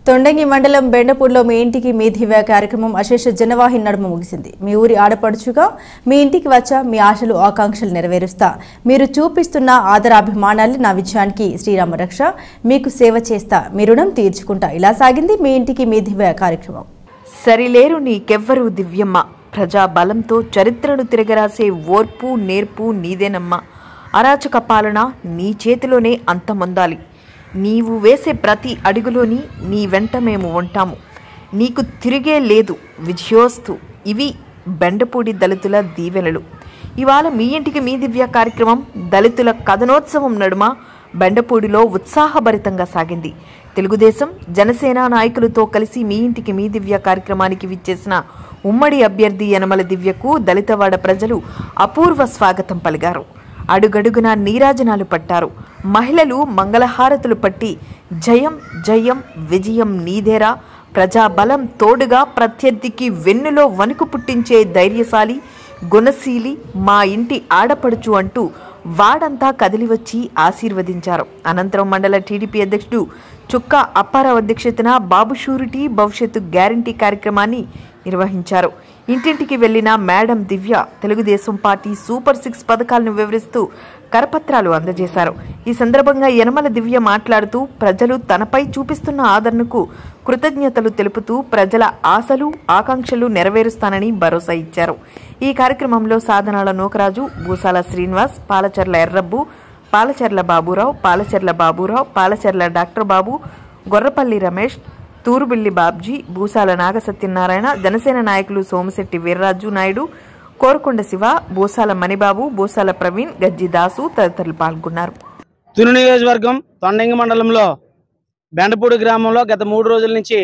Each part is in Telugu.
తొండంగి మండలం బెండపూర్లో మీ ఇంటికి మీ దివ్య కార్యక్రమం అశేష జనవాహి నడుమ ముగిసింది మీ ఊరి ఆడపడుచుగా మీ ఇంటికి వచ్చా మీ ఆశలు ఆకాంక్షలు నెరవేరుస్తా మీరు చూపిస్తున్న ఆదరాభిమానాలు నా విజయానికి శ్రీరామ రక్ష మీకు సేవ చేస్తా మీ రుణం తీర్చుకుంటా ఇలా సాగింది మీ ఇంటికి మీ దివ్య కార్యక్రమం సరిలేరు నీకెవ్వరు దివ్యమ్మ ప్రజా బలంతో చరిత్రను తిరగరాసే ఓర్పు నేర్పు నీదేనమ్మా అరాచక పాలన నీ చేతిలోనే అంతమొందాలి నీవు వేసే ప్రతి అడుగులోని నీ వెంట మేము ఉంటాము నీకు తిరిగే లేదు విజయోస్తు ఇవి బెండపూడి దళితుల దీవెనలు ఇవాళ మీ ఇంటికి మీ దివ్య కార్యక్రమం దళితుల కథనోత్సవం నడుమ బెండపూడిలో ఉత్సాహభరితంగా సాగింది తెలుగుదేశం జనసేన నాయకులతో కలిసి మీ ఇంటికి మీ దివ్య కార్యక్రమానికి విచ్చేసిన ఉమ్మడి అభ్యర్థి యనమల దివ్యకు దళితవాడ ప్రజలు అపూర్వ స్వాగతం పలిగారు అడుగడుగునా నీరాజనాలు పట్టారు మహిళలు మంగళహారతులు పట్టి జయం జయం విజయం నీదేరా ప్రజాబలం తోడుగా ప్రత్యర్థికి వెన్నులో వణుకు పుట్టించే ధైర్యశాలి గుణశీలి మా ఇంటి ఆడపడుచు అంటూ వాడంతా కదిలివచ్చి ఆశీర్వదించారు అనంతరం మండల టీడీపీ అధ్యక్షుడు చుక్కా అప్పారావు అధ్యక్షతన బాబు షూరిటీ భవిష్యత్తు గ్యారంటీ కార్యక్రమాన్ని నిర్వహించారు ఇంటింటికి వెళ్లిన madam Divya Telugu Desam party super six పథకాలను వివరిస్తూ కరపత్రాలు అందజేశారు ఈ సందర్భంగా యనమల దివ్య మాట్లాడుతూ ప్రజలు తనపై చూపిస్తున్న ఆదరణకు కృతజ్ఞతలు తెలుపుతూ ప్రజల ఆశలు ఆకాంక్షలు నెరవేరుస్తానని భరోసా ఇచ్చారు ఈ కార్యక్రమంలో సాధనాల నూకరాజు భూసాల శ్రీనివాస్ పాలచర్ల ఎర్రబ్బు పాలచర్ల బాబురావు పాలచర్ల బాబురావు పాలచర్ల డాక్టర్ బాబు గొర్రపల్లి రమేష్ తూరుబిల్లి బాబ్జీ భూసాల నాగ సత్యనారాయణ జనసేన నాయకులు సోమశెట్టి వీర్రాజు నాయుడు కోరకొండ శివ భూసాల మణిబాబు భూసాల ప్రవీణ్ గజ్జి దాసు తదితరులు పాల్గొన్నారు తుని నియోజకవర్గం తొండంగి మండలంలో బెండపూడి గ్రామంలో గత మూడు రోజుల నుంచి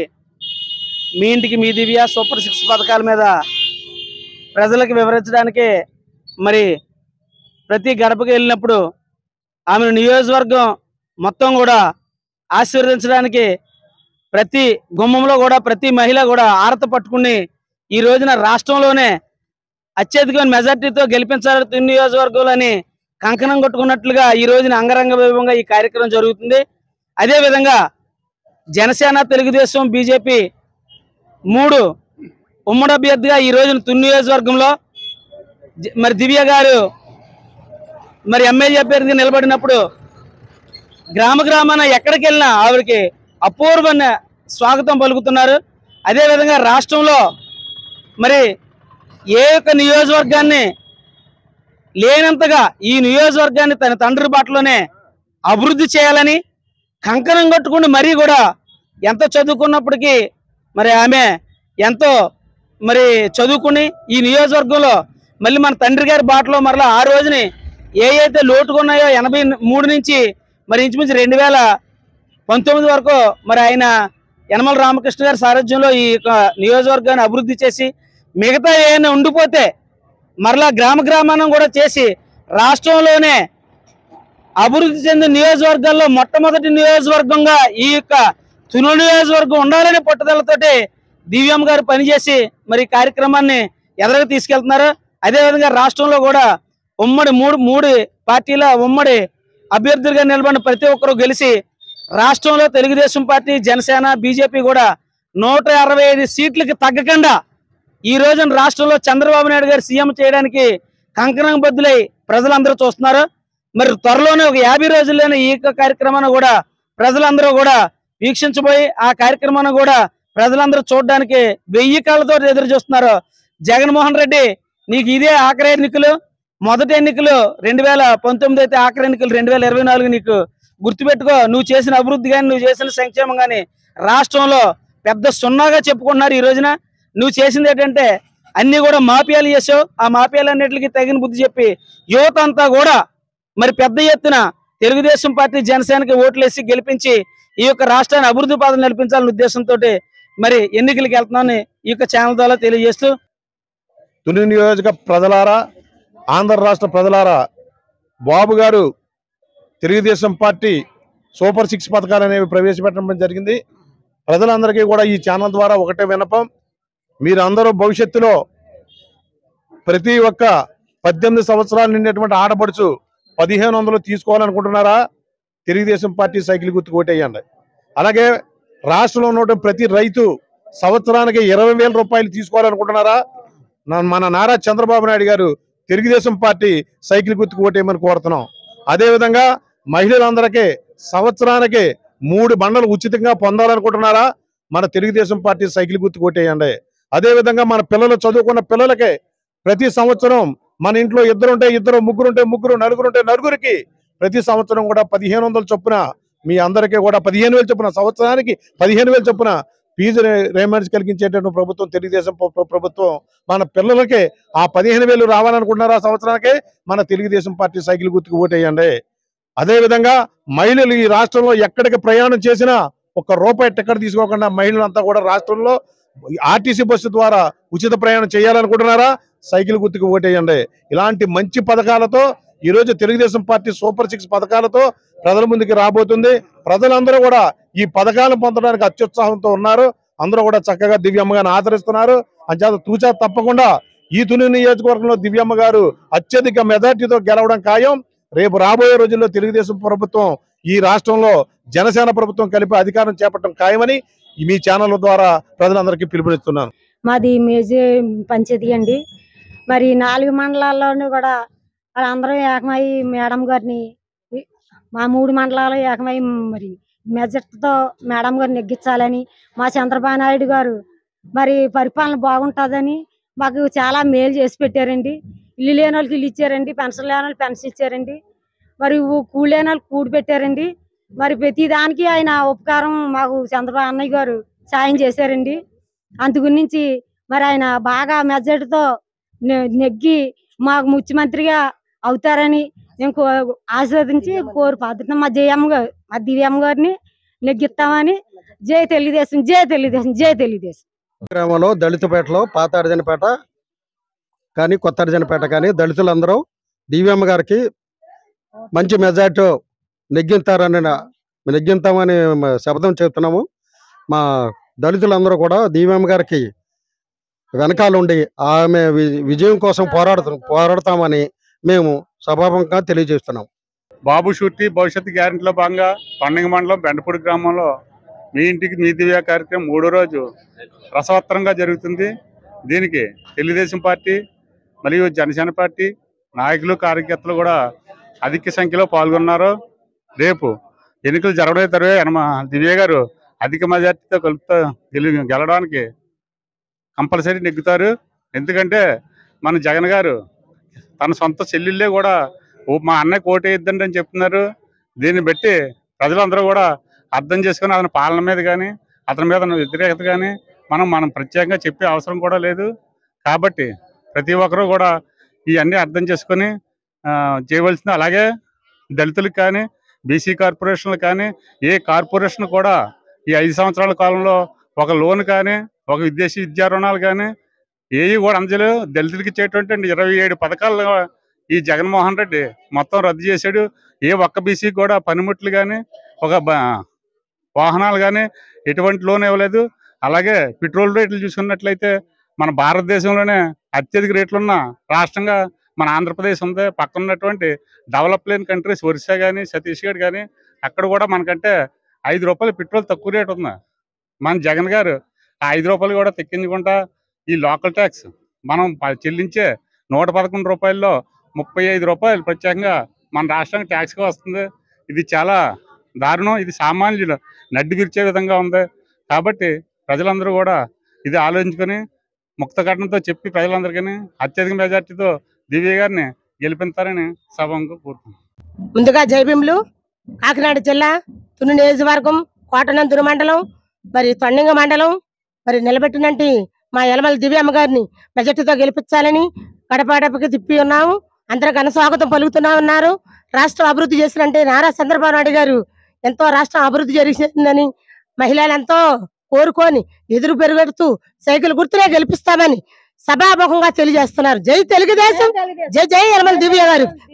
మీ ఇంటికి మీ దివ్య సూపర్ సిక్స్ పథకాల మీద ప్రజలకు వివరించడానికి మరి ప్రతి గడపకి వెళ్ళినప్పుడు ఆమె నియోజకవర్గం మొత్తం కూడా ఆశీర్వదించడానికి ప్రతి గుమ్మంలో కూడా ప్రతి మహిళ కూడా ఆరత పట్టుకుని ఈ రోజున రాష్ట్రంలోనే అత్యధికమైన మెజార్టీతో గెలిపించాలి తుని నియోజకవర్గంలోని కంకణం కొట్టుకున్నట్లుగా ఈ రోజున అంగరంగ వైభవంగా ఈ కార్యక్రమం జరుగుతుంది అదే విధంగా జనసేన తెలుగుదేశం బీజేపీ మూడు ఉమ్మడి అభ్యర్థిగా ఈ రోజున తుని నియోజకవర్గంలో జ- మరి దివ్య గారు మరి ఎమ్మెల్యే అభ్యర్థిగా నిలబడినప్పుడు గ్రామ గ్రామాన ఎక్కడికి వెళ్ళినా ఆవిడకి అపూర్వమైన స్వాగతం పలుకుతున్నారు అదేవిధంగా రాష్ట్రంలో మరి ఏ యొక్క నియోజకవర్గాన్ని లేనంతగా ఈ నియోజకవర్గాన్ని తన తండ్రి బాటలోనే అభివృద్ధి చేయాలని కంకణం కట్టుకుని మరీ కూడా ఎంత చదువుకున్నప్పటికీ మరి ఆమె ఎంతో మరి చదువుకుని ఈ నియోజకవర్గంలో మళ్ళీ మన తండ్రి గారి బాటలో మరలా ఆ రోజుని ఏ అయితే లోటుకున్నాయో ఎనభై మూడు నుంచి మరి ఇంచుమించు రెండు వేల పంతొమ్మిది వరకు మరి ఆయన యనమల రామకృష్ణ గారి సారథ్యంలో ఈ యొక్క నియోజకవర్గాన్ని అభివృద్ధి చేసి మిగతా ఏమైనా ఉండిపోతే మరలా గ్రామ గ్రామానం కూడా చేసి రాష్ట్రంలోనే అభివృద్ధి చెందిన నియోజకవర్గాల్లో మొట్టమొదటి నియోజకవర్గంగా ఈ యొక్క తును నియోజకవర్గం ఉండాలనే పట్టుదలతోటి దివ్యం గారు పనిచేసి మరి ఈ కార్యక్రమాన్ని ఎదరకు తీసుకెళ్తున్నారు అదేవిధంగా రాష్ట్రంలో కూడా ఉమ్మడి మూడు మూడు పార్టీల ఉమ్మడి అభ్యర్థులుగా నిలబడిన ప్రతి ఒక్కరూ గెలిచి రాష్ట్రంలో తెలుగుదేశం పార్టీ జనసేన బీజేపీ కూడా నూట అరవై ఐదు సీట్లకి తగ్గకుండా ఈ రోజున రాష్ట్రంలో చంద్రబాబు నాయుడు గారు సీఎం చేయడానికి కంకణం బద్దులై ప్రజలందరూ చూస్తున్నారు మరి త్వరలోనే ఒక యాభై రోజుల్లోనే ఈ యొక్క కార్యక్రమాన్ని కూడా ప్రజలందరూ కూడా వీక్షించబోయి ఆ కార్యక్రమాన్ని కూడా ప్రజలందరూ చూడడానికి వెయ్యి కాళ్ళతో ఎదురు చూస్తున్నారు జగన్మోహన్ రెడ్డి నీకు ఇదే ఆఖరి ఎన్నికలు మొదటి ఎన్నికలు రెండు వేల పంతొమ్మిది అయితే ఆఖరి ఎన్నికలు రెండు వేల ఇరవై నాలుగు నీకు గుర్తుపెట్టుకో నువ్వు చేసిన అభివృద్ధి కానీ నువ్వు చేసిన సంక్షేమం కానీ రాష్ట్రంలో పెద్ద సున్నాగా చెప్పుకుంటున్నారు ఈ రోజున నువ్వు చేసింది ఏంటంటే అన్ని కూడా మాఫియాలు చేసావు ఆ మాఫియాలన్నిటికీ తగిన బుద్ధి చెప్పి యువత అంతా కూడా మరి పెద్ద ఎత్తున తెలుగుదేశం పార్టీ జనసేనకి ఓట్లేసి గెలిపించి ఈ యొక్క రాష్ట్రాన్ని అభివృద్ధి పాదం నడిపించాలనే ఉద్దేశంతో మరి ఎన్నికలకు వెళ్తున్నామని ఈ యొక్క ఛానల్ ద్వారా తెలియజేస్తూ తుని నియోజక ప్రజలారా ఆంధ్ర రాష్ట్ర ప్రజలారా బాబు గారు తెలుగుదేశం పార్టీ సూపర్ సిక్స్ పథకాలు అనేవి ప్రవేశపెట్టడం జరిగింది ప్రజలందరికీ కూడా ఈ ఛానల్ ద్వారా ఒకటే వినపం మీరందరూ భవిష్యత్తులో ప్రతి ఒక్క పద్దెనిమిది సంవత్సరాలు నిండినటువంటి ఆడపడుచు పదిహేను వందలు తీసుకోవాలనుకుంటున్నారా తెలుగుదేశం పార్టీ సైకిల్ గుర్తు ఓటేయండి అలాగే రాష్ట్రంలో ఉన్న ప్రతి రైతు సంవత్సరానికి ఇరవై వేల రూపాయలు తీసుకోవాలనుకుంటున్నారా నా- మన నారా చంద్రబాబు నాయుడు గారు తెలుగుదేశం పార్టీ సైకిల్ గుర్తుకు ఓటేయమని కోరుతున్నాం అదేవిధంగా మహిళలందరికీ సంవత్సరానికి మూడు బండలు ఉచితంగా పొందాలనుకుంటున్నారా మన తెలుగుదేశం పార్టీ సైకిల్ గుర్తుకు ఓటేయండి అదేవిధంగా మన పిల్లలు చదువుకున్న పిల్లలకి ప్రతి సంవత్సరం మన ఇంట్లో ఇద్దరు ఉంటే ఇద్దరు ముగ్గురు ఉంటే ముగ్గురు నలుగురు ఉంటే నలుగురికి ప్రతి సంవత్సరం కూడా పదిహేను వందల చొప్పున మీ అందరికీ కూడా పదిహేను వేలు చొప్పున సంవత్సరానికి పదిహేను వేలు చొప్పున ఫీజు రేమెంట్స్ కలిగించేటటువంటి ప్రభుత్వం తెలుగుదేశం ప్ర- ప్ర- ప్రభుత్వం మన పిల్లలకి ఆ పదిహేను వేలు రావాలనుకుంటున్నారా ఆ సంవత్సరానికి మన తెలుగుదేశం పార్టీ సైకిల్ గుర్తుకు ఓటేయండి అదేవిధంగా మహిళలు ఈ రాష్ట్రంలో ఎక్కడికి ప్రయాణం చేసినా ఒక్క రూపాయి టికెట్ తీసుకోకుండా మహిళలంతా కూడా రాష్ట్రంలో ఆర్టీసీ బస్సు ద్వారా ఉచిత ప్రయాణం చేయాలనుకుంటున్నారా సైకిల్ గుర్తుకు ఓటేయండి ఇలాంటి మంచి పథకాలతో ఈ రోజు తెలుగుదేశం పార్టీ సూపర్ సిక్స్ పథకాలతో ప్రజల ముందుకు రాబోతుంది ప్రజలందరూ కూడా ఈ పథకాలను పొందడానికి అత్యుత్సాహంతో ఉన్నారు అందరూ కూడా చక్కగా దివ్యమ్మ గారిని ఆదరిస్తున్నారు అంచేత తూచా తప్పకుండా ఈ తుని నియోజకవర్గంలో దివ్యమ్మ గారు అత్యధిక మెజార్టీతో గెలవడం ఖాయం రేపు రాబోయే రోజుల్లో తెలుగుదేశం ప్రభుత్వం ఈ రాష్ట్రంలో జనసేన ప్రభుత్వం కలిపి అధికారం చేపట్టడం ఖాయమని మీ ఛానల్ ద్వారా ప్రజలందరికీ పిలుపునిస్తున్నాను మాది మేజే పంచాయతీ అండి మరి నాలుగు మండలాల్లోనూ కూడా వాళ్ళందరూ ఏకమై మేడం గారిని మా మూడు మండలాలు ఏకమై మరి మెజెట్తో మేడం గారిని నెగ్గించాలని మా చంద్రబాబు నాయుడు గారు మరి పరిపాలన బాగుంటుందని మాకు చాలా మేలు చేసి పెట్టారండి ఇల్లు లేని వాళ్ళకి ఇల్లు ఇచ్చారండి పెన్షన్ లేని వాళ్ళకి పెన్షన్ ఇచ్చారండి మరి ఊ- కూలి లేని వాళ్ళకి కూడి పెట్టారండి మరి ప్రతి దానికి ఆయన ఉపకారం మాకు చంద్రబాబు అన్నయ్య గారు సాయం చేశారండి అందు గురించి మరి ఆయన బాగా మెజార్టీతో నె- నెగ్గి మాకు ముఖ్యమంత్రిగా అవుతారని మేము కో- ఆశీర్వదించి కోరు పాత్ర మా జయమ్మ గారు మా దివ్యమ్మ గారిని నెగ్గిస్తామని జై తెలుగుదేశం జై తెలుగుదేశం జై తెలుగుదేశం గ్రామంలో దళితపేటలో పాత అర్జనపేట కానీ కొత్త అర్జనపేట కానీ దళితులందరూ డివిఎం గారికి మంచి మెజార్టీ నెగ్గింతారని నా- నెగ్గింతామని మ- శపథం చెబుతున్నాము మా దళితులందరూ కూడా డివిఎం గారికి వెనకాలండి ఆమె వి- విజయం కోసం పోరాడుతు పోరాడతామని మేము సభాముఖంగా తెలియజేస్తున్నాం బాబు షూర్టీ భవిష్యత్తు గ్యారెంటీలో భాగంగా పండుగ మండలం బెండపూడి గ్రామంలో మీ ఇంటికి మీ దివ్య కార్యక్రమం మూడో రోజు రసవత్తరంగా జరుగుతుంది దీనికి తెలుగుదేశం పార్టీ మరియు జనసేన పార్టీ నాయకులు కార్యకర్తలు కూడా అధిక సంఖ్యలో పాల్గొన్నారు రేపు ఎన్నికలు జరగడే తరవే యనమ దివ్య గారు అధిక మెజార్టీతో కలుపుతా గెలు గెలవడానికి కంపల్సరీ నెగ్గుతారు ఎందుకంటే మన జగన్ గారు తన సొంత చెల్లెళ్ళే కూడా ఓ మా అన్నయ్య కోట వేయద్దండి అని చెప్తున్నారు దీన్ని బట్టి ప్రజలందరూ కూడా అర్థం చేసుకుని అతని పాలన మీద కానీ అతని మీద ఉన్న వ్యతిరేకత కానీ మనం మనం ప్రత్యేకంగా చెప్పే అవసరం కూడా లేదు కాబట్టి ప్రతి ఒక్కరూ కూడా ఇవన్నీ అర్థం చేసుకొని ఆ, చేయవలసింది అలాగే దళితులకు కానీ బీసీ కార్పొరేషన్లు కానీ ఏ కార్పొరేషన్ కూడా ఈ ఐదు సంవత్సరాల కాలంలో ఒక లోన్ కానీ ఒక విదేశీ విద్యా రుణాలు కానీ ఏవి కూడా అందజేయలేదు దళితులకి ఇచ్చేటువంటి ఇరవై ఏడు పథకాలు ఈ జగన్మోహన్ రెడ్డి మొత్తం రద్దు చేశాడు ఏ ఒక్క బీసీకి కూడా పనిముట్లు కానీ ఒక బ- వాహనాలు కానీ ఎటువంటి లోన్ ఇవ్వలేదు అలాగే పెట్రోల్ రేట్లు చూసుకున్నట్లయితే మన భారతదేశంలోనే అత్యధిక రేట్లున్న రాష్ట్రంగా మన ఆంధ్రప్రదేశ్ ఉంది పక్కన ఉన్నటువంటి డెవలప్ లేని కంట్రీస్ ఒరిస్సా కానీ ఛత్తీస్గఢ్ కానీ అక్కడ కూడా మనకంటే ఐదు రూపాయలు పెట్రోల్ తక్కువ రేటు ఉంది మన జగన్ గారు ఆ ఐదు రూపాయలు కూడా తెక్కించుకుంటా ఈ లోకల్ ట్యాక్స్ మనం ప- చెల్లించే నూట పదకొండు రూపాయల్లో ముప్పై ఐదు రూపాయలు ప్రత్యేకంగా మన రాష్ట్రానికి ట్యాక్స్గా వస్తుంది ఇది చాలా దారుణం ఇది సామాన్యులు నడ్డి విరిచే విధంగా ఉంది కాబట్టి ప్రజలందరూ కూడా ఇది ఆలోచించుకొని ముక్త ఘటనతో చెప్పి ప్రజలందరికీ అత్యధిక మెజార్టీతో దివ్య గారిని గెలిపిస్తారని సభంగా కోరుతున్నాను ముందుగా జైభీములు కాకినాడ జిల్లా తుని నియోజకవర్గం కోటనందురు మండలం మరి తొండంగ మండలం మరి నిలబెట్టినట్టు మా యలమల దివ్యమ్మ గారిని మెజార్టీతో గెలిపించాలని గడపడపకి తిప్పి ఉన్నాము అందరూ ఘన స్వాగతం పలుకుతున్నా ఉన్నారు రాష్ట్రం అభివృద్ధి చేసినంటే నారా చంద్రబాబు నాయుడు గారు ఎంతో రాష్ట్రం అభివృద్ధి జరిగిందని మహిళలు ఎంతో కోరుకొని ఎదురు పెరుగెడుతూ సైకిల్ గుర్తునే గెలిపిస్తామని సభాముఖంగా తెలియజేస్తున్నారు జై తెలుగుదేశం జై జై యలమల దివ్య గారు